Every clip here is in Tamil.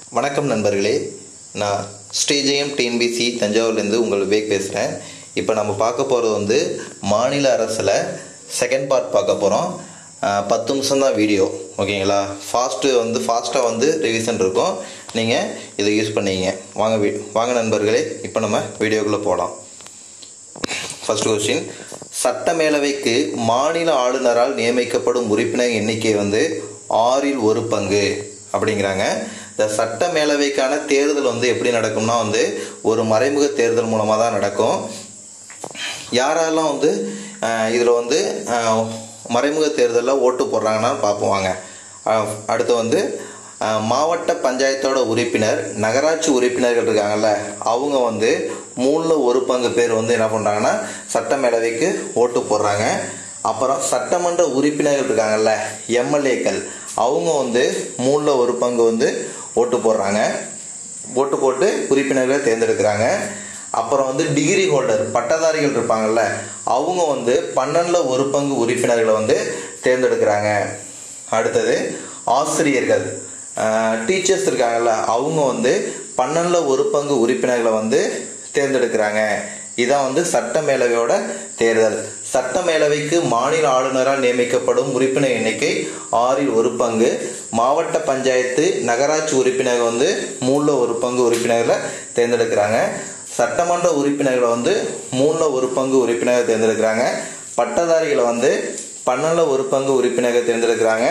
வணக்கம் நண்பர்களே நான் ஸ்ரீஜெயம் டிஎன்பிசி தஞ்சாவூர்லேருந்து உங்கள் விவேக் பேசுகிறேன் இப்போ நம்ம பார்க்க போகிறது வந்து மாநில அரசில் செகண்ட் பார்ட் பார்க்க போகிறோம் பத்து நிமிஷம் தான் வீடியோ ஓகேங்களா ஃபாஸ்ட்டு வந்து ஃபாஸ்ட்டாக வந்து ரிவிஷன் இருக்கும் நீங்கள் இதை யூஸ் பண்ணிங்க வாங்க வீ வாங்க நண்பர்களே இப்போ நம்ம வீடியோக்குள்ளே போகலாம் ஃபர்ஸ்ட் கொஸ்டின் சட்டமேலவைக்கு மாநில ஆளுநரால் நியமிக்கப்படும் உறுப்பினர் எண்ணிக்கை வந்து ஆறில் ஒரு பங்கு அப்படிங்கிறாங்க இந்த சட்ட மேலவைக்கான தேர்தல் வந்து எப்படி நடக்கும்னா வந்து ஒரு மறைமுக தேர்தல் மூலமாக தான் நடக்கும் யாரெல்லாம் வந்து இதில் வந்து அஹ், மறைமுக தேர்தலில் ஓட்டு போடுறாங்கன்னா பார்ப்போம் வாங்க அஹ், அடுத்து வந்து அஹ், மாவட்ட பஞ்சாயத்தோட உறுப்பினர் நகராட்சி உறுப்பினர்கள் இருக்காங்கல்ல அவங்க வந்து மூணில் ஒரு பங்கு பேர் வந்து என்ன பண்ணுறாங்கன்னா சட்ட மேலவைக்கு ஓட்டு போடுறாங்க அப்புறம் சட்டமன்ற உறுப்பினர்கள் இருக்காங்கல்ல எம்எல்ஏக்கள் அவங்க வந்து மூணில் ஒரு பங்கு வந்து ஓட்டு போடுறாங்க ஓட்டு போட்டு உறுப்பினர்களை தேர்ந்தெடுக்கிறாங்க அப்புறம் வந்து டிகிரி ஹோல்டர் பட்டதாரிகள் இருப்பாங்கல்ல அவங்க வந்து பன்னெண்டில் ஒரு பங்கு உறுப்பினர்களை வந்து தேர்ந்தெடுக்கிறாங்க அடுத்தது ஆசிரியர்கள் டீச்சர்ஸ் இருக்காங்கல்ல அவங்க வந்து பன்னெண்டில் ஒரு பங்கு உறுப்பினர்களை வந்து தேர்ந்தெடுக்கிறாங்க இதான் வந்து சட்ட மேலவையோட தேர்தல் சட்ட மேலவைக்கு மாநில ஆளுநரால் நியமிக்கப்படும் உறுப்பினர் எண்ணிக்கை ஆறில் ஒரு பங்கு மாவட்ட பஞ்சாயத்து நகராட்சி உறுப்பினர்கள் வந்து மூணில் ஒரு பங்கு உறுப்பினர்களை தேர்ந்தெடுக்கிறாங்க சட்டமன்ற உறுப்பினர்களை வந்து மூணில் ஒரு பங்கு உறுப்பினர்கள் தேர்ந்தெடுக்கிறாங்க பட்டதாரிகளை வந்து பன்னெண்டில் ஒரு பங்கு உறுப்பினர்கள் தேர்ந்தெடுக்கிறாங்க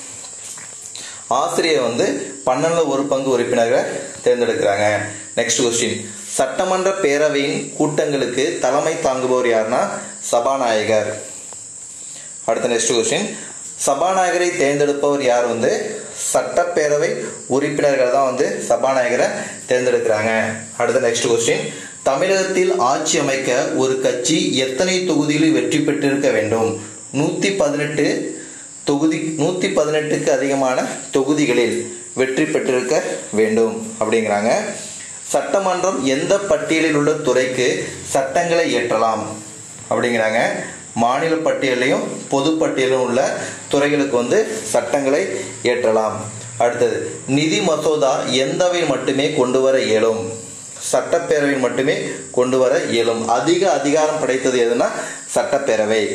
ஆசிரியர் வந்து பன்னெண்டில் ஒரு பங்கு உறுப்பினர்களை தேர்ந்தெடுக்கிறாங்க நெக்ஸ்ட் கொஸ்டின் சட்டமன்ற பேரவையின் கூட்டங்களுக்கு தலைமை தாங்குபவர் யாருன்னா சபாநாயகர் அடுத்த நெக்ஸ்ட் கொஸ்டின் சபாநாயகரை தேர்ந்தெடுப்பவர் யார் வந்து சட்டப்பேரவை உறுப்பினர்கள் தான் வந்து சபாநாயகரை தேர்ந்தெடுக்கிறாங்க அடுத்த நெக்ஸ்ட் கொஸ்டின் தமிழகத்தில் ஆட்சி அமைக்க ஒரு கட்சி எத்தனை தொகுதிகளில் வெற்றி பெற்றிருக்க வேண்டும் நூற்றி பதினெட்டு தொகுதி நூற்றி பதினெட்டுக்கு அதிகமான தொகுதிகளில் வெற்றி பெற்றிருக்க வேண்டும் அப்படிங்கிறாங்க சட்டமன்றம் எந்த பட்டியலில் உள்ள துறைக்கு சட்டங்களை இயற்றலாம் அப்படிங்கிறாங்க மாநில பட்டியலையும் பொது பட்டியலும் உள்ள துறைகளுக்கு வந்து சட்டங்களை இயற்றலாம் அடுத்தது நிதி மசோதா எந்தவை மட்டுமே கொண்டு வர இயலும் சட்டப்பேரவையில் மட்டுமே கொண்டு வர இயலும் அதிக அதிகாரம் படைத்தது எதுனா சட்டப்பேரவை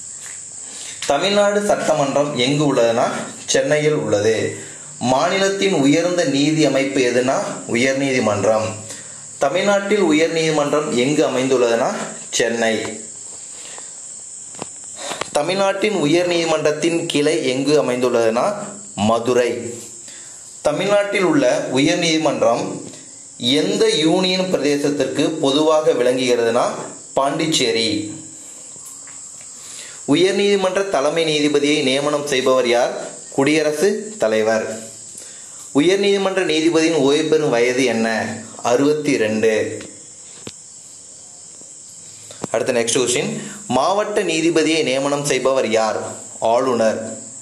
தமிழ்நாடு சட்டமன்றம் எங்கு உள்ளதுன்னா சென்னையில் உள்ளது மாநிலத்தின் உயர்ந்த நீதி அமைப்பு எதுனா உயர்நீதிமன்றம் தமிழ்நாட்டில் உயர்நீதிமன்றம் எங்கு அமைந்துள்ளதுன்னா சென்னை தமிழ்நாட்டின் உயர்நீதிமன்றத்தின் கிளை எங்கு அமைந்துள்ளதுன்னா மதுரை தமிழ்நாட்டில் உள்ள உயர்நீதிமன்றம் எந்த யூனியன் பிரதேசத்திற்கு பொதுவாக விளங்குகிறதுனா பாண்டிச்சேரி உயர்நீதிமன்ற தலைமை நீதிபதியை நியமனம் செய்பவர் யார் குடியரசுத் தலைவர் உயர்நீதிமன்ற நீதிபதியின் ஓய்வு பெறும் வயது என்ன அறுபத்தி ரெண்டு அடுத்த நெக்ஸ்ட் கொஸ்டின் மாவட்ட நீதிபதியை நியமனம் செய்பவர் யார் ஆளுநர்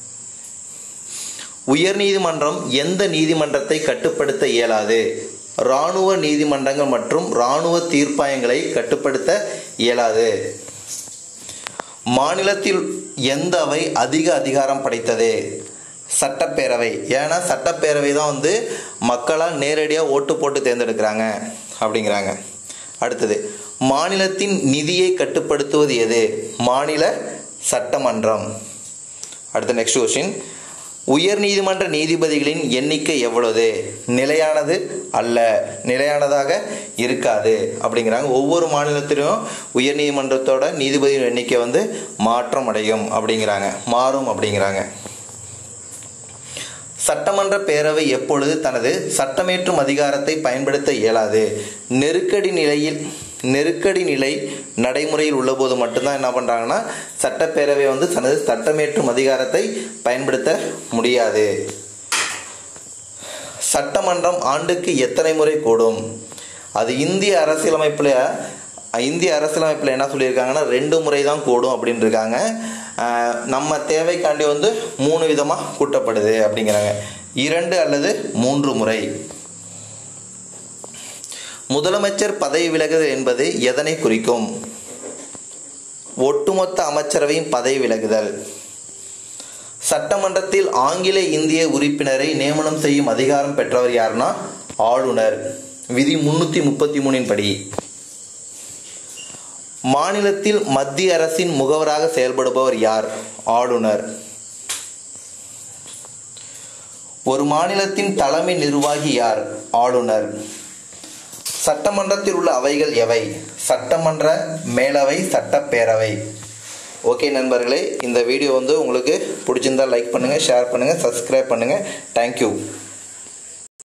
உயர்நீதிமன்றம் எந்த நீதிமன்றத்தை கட்டுப்படுத்த இயலாது இராணுவ நீதிமன்றங்கள் மற்றும் இராணுவ தீர்ப்பாயங்களை கட்டுப்படுத்த இயலாது மாநிலத்தில் எந்த அவை அதிக அதிகாரம் படைத்தது சட்டப்பேரவை ஏன்னா சட்டப்பேரவை தான் வந்து மக்களால் நேரடியாக ஓட்டு போட்டு தேர்ந்தெடுக்கிறாங்க அப்படிங்கிறாங்க அடுத்தது மாநிலத்தின் நிதியை கட்டுப்படுத்துவது எது மாநில சட்டமன்றம் அடுத்த நெக்ஸ்ட் கொஸ்டின் உயர் நீதிமன்ற நீதிபதிகளின் எண்ணிக்கை எவ்வளவு நிலையானது அல்ல நிலையானதாக இருக்காது அப்படிங்கிறாங்க ஒவ்வொரு மாநிலத்திலும் உயர் நீதிமன்றத்தோட நீதிபதியின் எண்ணிக்கை வந்து மாற்றம் அடையும் அப்படிங்கிறாங்க மாறும் அப்படிங்கிறாங்க சட்டமன்ற பேரவை எப்பொழுது தனது சட்டமேற்றும் அதிகாரத்தை பயன்படுத்த இயலாது நெருக்கடி நிலையில் நெருக்கடி நிலை நடைமுறையில் உள்ளபோது மட்டும்தான் என்ன பண்ணுறாங்கன்னா சட்டப்பேரவை வந்து தனது சட்டமேற்றும் அதிகாரத்தை பயன்படுத்த முடியாது சட்டமன்றம் ஆண்டுக்கு எத்தனை முறை கூடும் அது இந்திய அரசியலமைப்பில் இந்திய அரசியலமைப்பில் என்ன சொல்லியிருக்காங்கன்னா ரெண்டு முறை தான் கூடும் அப்படின்னு இருக்காங்க ஆஹ் நம்ம தேவைக்காண்டி வந்து மூணு விதமாக கூட்டப்படுது அப்படிங்கிறாங்க இரண்டு அல்லது மூன்று முறை முதலமைச்சர் பதவி விலகுதல் என்பது எதனை குறிக்கும் ஒட்டுமொத்த அமைச்சரவையின் பதவி விலகுதல் சட்டமன்றத்தில் ஆங்கில இந்திய உறுப்பினரை நியமனம் செய்யும் அதிகாரம் பெற்றவர் யாருன்னா ஆளுநர் விதி முன்னூற்றி முப்பத்தி மூணின் படி மாநிலத்தில் மத்திய அரசின் முகவராக செயல்படுபவர் யார் ஆளுநர் ஒரு மாநிலத்தின் தலைமை நிர்வாகி யார் ஆளுநர் சட்டமன்றத்தில் உள்ள அவைகள் எவை சட்டமன்ற மேலவை சட்டப்பேரவை ஓகே நண்பர்களே இந்த வீடியோ வந்து உங்களுக்கு பிடிச்சிருந்தா லைக் பண்ணுங்கள் ஷேர் பண்ணுங்கள் சப்ஸ்கிரைப் பண்ணுங்கள் தேங்க்யூ